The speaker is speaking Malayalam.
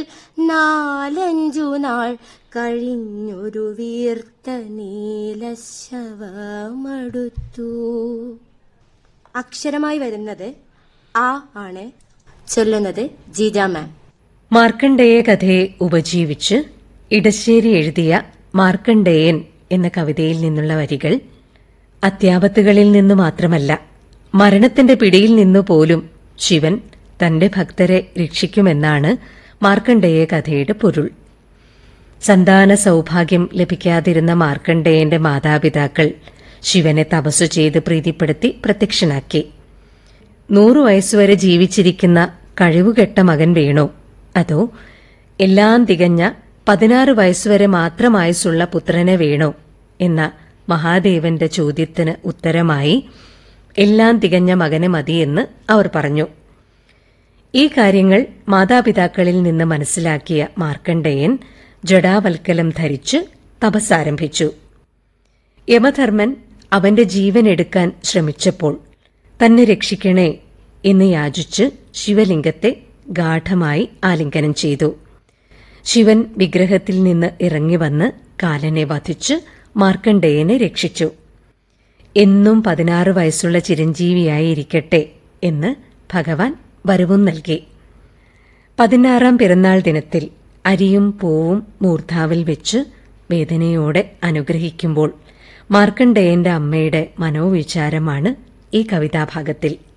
നാലഞ്ചു നാൾ കഴിഞ്ഞൊരു വീർത്ത നീലശവമടുത്തു അക്ഷരമായി വരുന്നത് ആ ആണ് ചൊല്ലുന്നത് ജിജ മാം മാർക്കണ്ഡേയ കഥയെ ഉപജീവിച്ച് ഇടശ്ശേരി എഴുതിയ മാർക്കണ്ഡേയൻ എന്ന കവിതയിൽ നിന്നുള്ള വരികൾ അത്യാപത്തുകളിൽ നിന്നു മാത്രമല്ല മരണത്തിന്റെ പിടിയിൽ നിന്നു പോലും ശിവൻ തന്റെ ഭക്തരെ രക്ഷിക്കുമെന്നാണ് മാർക്കണ്ഡേയ കഥയുടെ പൊരുൾ സന്താന സൗഭാഗ്യം ലഭിക്കാതിരുന്ന മാർക്കണ്ഡേയന്റെ മാതാപിതാക്കൾ ശിവനെ തപസ്സു ചെയ്ത് പ്രീതിപ്പെടുത്തി പ്രത്യക്ഷനാക്കി നൂറു വയസ്സുവരെ ജീവിച്ചിരിക്കുന്ന കഴിവുകെട്ട മകൻ വേണോ അതോ എല്ലാം തികഞ്ഞ പതിനാറ് വയസ്സുവരെ മാത്രം ആയുസ്സുള്ള പുത്രനെ വേണോ എന്ന മഹാദേവന്റെ ചോദ്യത്തിന് ഉത്തരമായി എല്ലാം തികഞ്ഞ മകന് മതിയെന്ന് അവർ പറഞ്ഞു ഈ കാര്യങ്ങൾ മാതാപിതാക്കളിൽ നിന്ന് മനസ്സിലാക്കിയ മാർക്കണ്ഡേയൻ ജഡാവൽക്കലം ധരിച്ച് തപസ്സാരംഭിച്ചു യമധർമ്മൻ അവന്റെ ജീവൻ എടുക്കാൻ ശ്രമിച്ചപ്പോൾ തന്നെ രക്ഷിക്കണേ എന്ന് യാചിച്ച് ശിവലിംഗത്തെ ഗാഠമായി ആലിംഗനം ചെയ്തു ശിവൻ വിഗ്രഹത്തിൽ നിന്ന് ഇറങ്ങി വന്ന് കാലനെ വധിച്ച് മാർക്കണ്ഡേയനെ രക്ഷിച്ചു എന്നും പതിനാറ് വയസ്സുള്ള ചിരഞ്ജീവിയായിരിക്കട്ടെ എന്ന് ഭഗവാൻ വരവും നൽകി പതിനാറാം പിറന്നാൾ ദിനത്തിൽ അരിയും പൂവും മൂർധാവിൽ വെച്ച് വേദനയോടെ അനുഗ്രഹിക്കുമ്പോൾ മാർക്കണ്ഡേയന്റെ അമ്മയുടെ മനോവിചാരമാണ് ഈ കവിതാഭാഗത്തിൽ